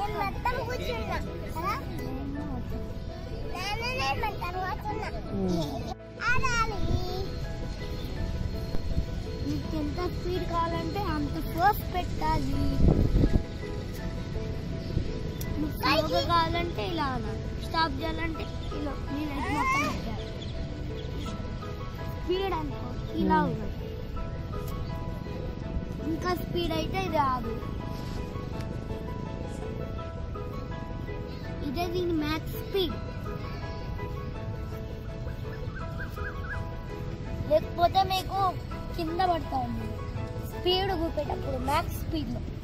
నేను మొత్తం కూర్చున్నా కదా? నాన్న నేను మొత్తం కూర్చున్నా ఆడాలి నీకు ఎంత స్పీడ్ కావాలంటే అంత ఫోర్స్ పెట్టాలి నీకు స్లోగా కావాలంటే ఇలా అనాలి స్టాప్ చేయాలంటే ఇలా నేను ఇది మొత్తం పెట్టాలి స్పీడ్ అనుకో ఇలా Hmm. ఉన్నది ఇంకా స్పీడ్ అయితే ఇది రాదు ఇదే దీని మ్యాక్స్ స్పీడ్ లేకపోతే మీకు కింద పడతాం స్పీడ్ కూపేటప్పుడు మ్యాక్స్ స్పీడ్లో